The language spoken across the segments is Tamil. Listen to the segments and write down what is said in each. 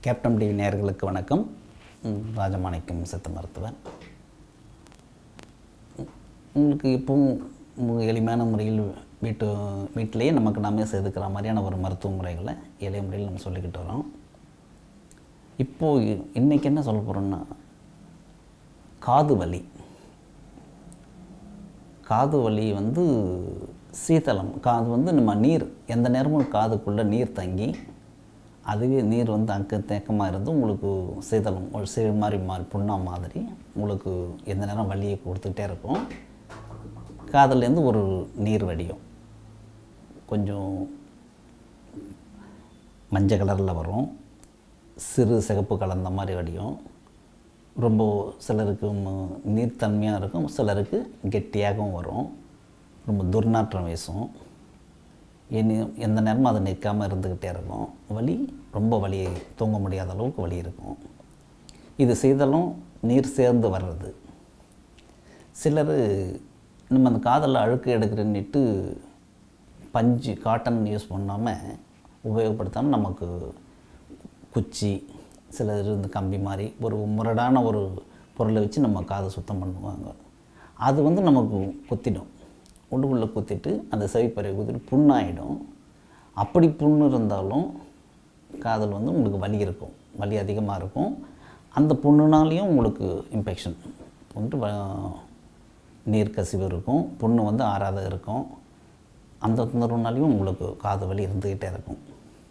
கேப்டன் டிவி நேயர்களுக்கு வணக்கம் ம், ராஜமாணிக்கம் சித்த மருத்துவன் உம், உங்களுக்கு இப்போவும் உங்க எளிமையான முறையில் வீட்டு வீட்டிலேயே நமக்கு நாமே செதுக்கிற மாதிரியான ஒரு மருத்துவ முறைகளை எளிய முறையில் நம்ம சொல்லிக்கிட்டு வரோம் இப்போது இன்றைக்கி என்ன சொல்ல போகிறோன்னா காது வலி காது வலி வந்து சீதளம் காது வந்து நம்ம நீர் எந்த நேரமும் காதுக்குள்ளே நீர் தங்கி அதுவே நீர் வந்து அங்க தேக்கமாக இருந்து உங்களுக்கு சீதளம் ஒரு சீ மாதிரி மாதிரி புண்ணா மாதிரி உங்களுக்கு எந்த நேரம் வலியை கொடுத்துக்கிட்டே இருக்கும் காதுலேருந்து ஒரு நீர் வடியும் கொஞ்சம் மஞ்சள் கலரில் வரும் சிறு சிகப்பு கலந்த மாதிரி வடியும் ரொம்ப சிலருக்கு ம- நீர்த்தன்மையாக இருக்கும் சிலருக்கு கெட்டியாகவும் வரும் ரொம்ப துர்நாற்றம் வீசும் இனி எந்த நேரமும் அது நிற்காமல் இருந்துக்கிட்டே இருக்கும் வலி ரொம்ப வலி தூங்க முடியாத அளவுக்கு வலி இருக்கும் இது செய்தலும் நீர் சேர்ந்து வர்றது சிலர் நம்ம அந்த காதலில் அழுக்கு எடுக்கிறன்னுட்டு பஞ்சு காட்டன் யூஸ் பண்ணாமல் உபயோகப்படுத்தாமல் நமக்கு குச்சி சிலர் இந்த கம்பி மாதிரி ஒரு முரடான ஒரு பொருளை வச்சு நம்ம காதை சுத்தம் பண்ணுவாங்க அது வந்து நமக்கு குத்திடும் உள்ளுக்குள்ளே குத்திட்டு அந்த செவிப்பறையை குத்திட்டு புண்ணாயிடும் அப்படி புண்ணு இருந்தாலும் காதல் வந்து உங்களுக்கு வலி இருக்கும் வலி அதிகமாக இருக்கும் அந்த புண்ணுனாலையும் உங்களுக்கு இன்ஃபெக்ஷன் வந்துட்டு வ- நீர் கசிவு இருக்கும் புண்ணு வந்து ஆறாத இருக்கும் அந்த தொந்தரவுனாலையும் உங்களுக்கு காது வலி இருந்துக்கிட்டே இருக்கும்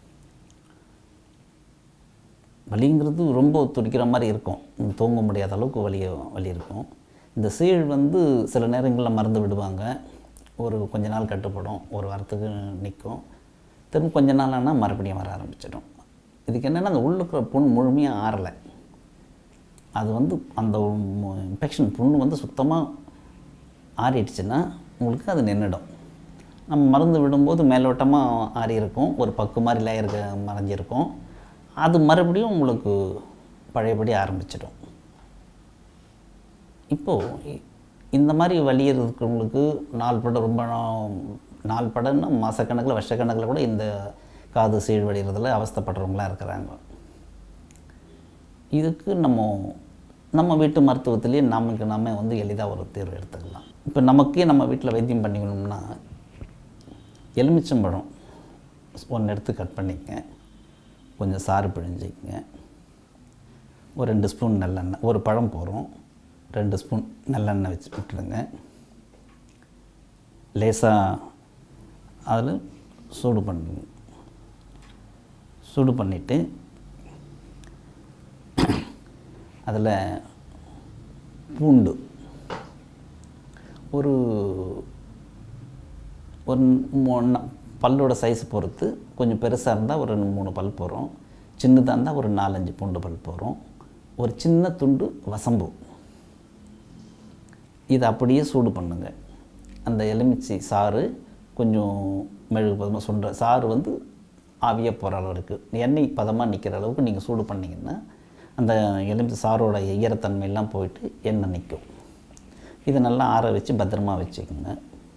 வலிங்கிறது ரொம்ப துடிக்கிற மாதிரி இருக்கும் ம், தூங்க முடியாத அளவுக்கு வலி வலி இருக்கும் இந்த சீழ் வந்து சில நேரங்களில் மறந்து விடுவாங்க ஒரு கொஞ்ச நாள் கட்டுப்படும் ஒரு வாரத்துக்கு நிற்கும் திரும்ப கொஞ்ச நாள் ஆனால் மறுபடியும் வர ஆரம்பிச்சிடும் இதுக்கு என்னென்னா அந்த உள்ளுக்குற புண் முழுமையாக ஆறலை அது வந்து அந்த இன்ஃபெக்ஷன் புண்ணு வந்து சுத்தமாக ஆறிடுச்சுன்னா உங்களுக்கு அது நின்றுடும் நம்ம மருந்து விடும்போது மேலோட்டமாக ஆறி இருக்கும் ஒரு பக்கு மாதிரி லேயர் மறைஞ்சிருக்கும் அது மறுபடியும் உங்களுக்கு பழையபடி ஆரம்பிச்சிடும் இப்போது இ- இந்த மாதிரி வலி இருக்கிறவங்களுக்கு நாள் படம் ரொம்ப நா- நாள் படம்னா மாதக்கணக்கில் வருஷக்கணக்கில் கூட இந்த காது சீழ் வடிகிறதுல அவஸ்தைப்படுறவங்களாம் இருக்கிறாங்க இதுக்கு நம்ம நம்ம வீட்டு மருத்துவத்திலேயே நமக்கு நாம வந்து எளிதாக ஒரு தீர்வு எடுத்துக்கலாம் இப்போ நமக்கே நம்ம வீட்டில் வைத்தியம் பண்ணிக்கணும்னா எலுமிச்சம்பழம் ஒன்று எடுத்து கட் பண்ணிக்கங்க கொஞ்சம் சாறு பிழிஞ்சிக்கங்க ஒரு ரெண்டு ஸ்பூன் நல்லெண்ணெய் ஒரு பழம் போகிறோம் ரெண்டு ஸ்பூன் நல்லெண்ணெய் வச்சு விட்டுடுங்க லேசாக அதில் சூடு பண்ணுங்க சூடு பண்ணிவிட்டு அதில் பூண்டு ஒரு ஒரு மூணு பல்லோட சைஸ் பொறுத்து கொஞ்சம் பெருசாக இருந்தால் ஒரு ரெண்டு மூணு பல் போகிறோம் சின்னதாக இருந்தால் ஒரு நாலஞ்சு பூண்டு பல் போகிறோம் ஒரு சின்ன துண்டு வசம்பு இதை அப்படியே சூடு பண்ணுங்க அந்த எலுமிச்சை சாறு கொஞ்சம் மெழுகு பதமாக சுண்டுற சாறு வந்து ஆவியாக போகிற அளவுக்கு எண்ணெய் பதமாக நிற்கிற அளவுக்கு நீங்கள் சூடு பண்ணிங்கன்னா அந்த எலுமிச்சை சாரோட ஈரத்தன்மையெல்லாம் போயிட்டு எண்ணெய் நிற்கும் இதை நல்லா ஆற வச்சு பத்திரமா வச்சுக்கோங்க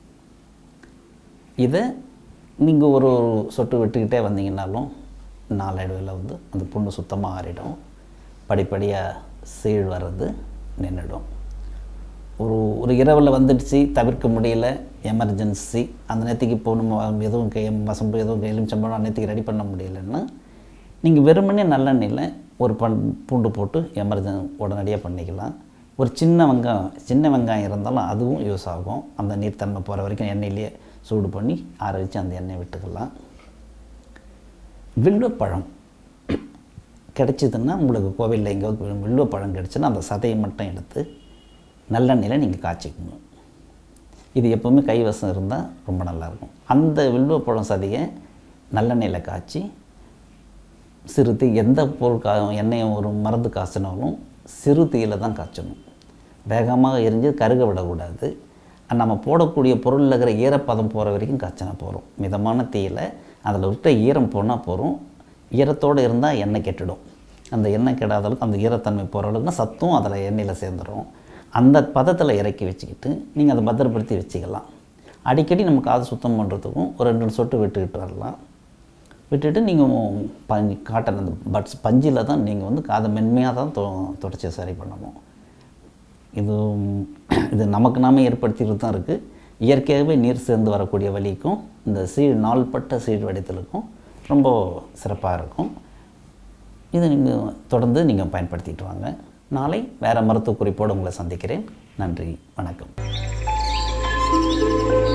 இதை நீங்கள் ஒரு ஒரு சொட்டு விட்டுக்கிட்டே வந்தீங்கன்னாலும் நாளடைவில் வந்து அந்த புண்ணு சுத்தமாக ஆறிடும் படிப்படியாக சீழ் வர்றது நின்றுடும் ஒரு ஒரு இரவில் வந்துடுச்சு தவிர்க்க முடியல எமர்ஜென்சி அந்த நேரத்துக்கு இப்போ நம்ம எதுவும் கே வசம்பு எதுவும் எலுமிச்சம்பழம் அந்நேரத்துக்கு ரெடி பண்ண முடியலன்னா நீங்கள் வெறுமனே நல்லெண்ணெயில் ஒரு பண் பூண்டு போட்டு எமர்ஜென் உடனடியாக பண்ணிக்கலாம் ஒரு சின்ன வெங்காயம் சின்ன வெங்காயம் இருந்தாலும் அதுவும் யூஸ் ஆகும் அந்த நீர்த்தன்மை போகிற வரைக்கும் எண்ணெயிலேயே சூடு பண்ணி ஆற வச்சு அந்த எண்ணெயை விட்டுக்கலாம் வில்வப்பழம் கிடைச்சிதுன்னா உங்களுக்கு கோவிலில் எங்கேயாவது வில்வப்பழம் கிடச்சுன்னா அந்த சதையை மட்டும் எடுத்து நல்லெண்ணெயில் நீங்கள் காய்ச்சிக்கணும் இது எப்போவுமே கைவசம் இருந்தால் ரொம்ப நல்லாயிருக்கும் அந்த வில்வப்பழம் சதையை நல்லெண்ணெயில் காய்ச்சி சிறு தீ எந்த பொருள் கா எண்ணெயை ஒரு மருந்து காய்ச்சினாலும் சிறு தீயில தான் காய்ச்சணும் வேகமாக எரிஞ்சு கருக விடக்கூடாது நம்ம போடக்கூடிய பொருளில் இருக்கிற ஈரப்பதம் போகிற வரைக்கும் காய்ச்சினா போகிறோம் மிதமான தீயில் அதில் விட்ட ஈரம் போனால் போகிறோம் ஈரத்தோடு இருந்தால் எண்ணெய் கெட்டுடும் அந்த எண்ணெய் கெடாத அளவுக்கு அந்த ஈரத்தன்மை போகிற அளவுக்கு சத்தும் அதில் எண்ணெயில் சேர்ந்துடும் அந்த பதத்தில் இறக்கி வச்சுக்கிட்டு நீங்கள் அதை பத்திரப்படுத்தி வச்சுக்கலாம் அடிக்கடி நம்ம காது சுத்தம் பண்ணுறதுக்கும் ஒரு ரெண்டு சொட்டு விட்டுக்கிட்டு வரலாம் விட்டுட்டு நீங்கள் பஞ்சு காட்டன் அந்த பட்ஸ் பஞ்சில் தான் நீங்கள் வந்து காதை மென்மையாக தான் தொ தொடச்சி சரி பண்ணணும் இது இது நமக்கு நாமே ஏற்படுத்திட்டு தான் இருக்குது இயற்கையாகவே நீர் சேர்ந்து வரக்கூடிய வலிக்கும் இந்த சீழ் நாள்பட்ட சீழ் வடித்தலுக்கும் ரொம்ப சிறப்பாக இருக்கும் இது நீங்கள் தொடர்ந்து நீங்கள் பயன்படுத்திட்டு வாங்க நாளை வேறு மருத்துவ குறிப்போடு உங்களை சந்திக்கிறேன் நன்றி வணக்கம்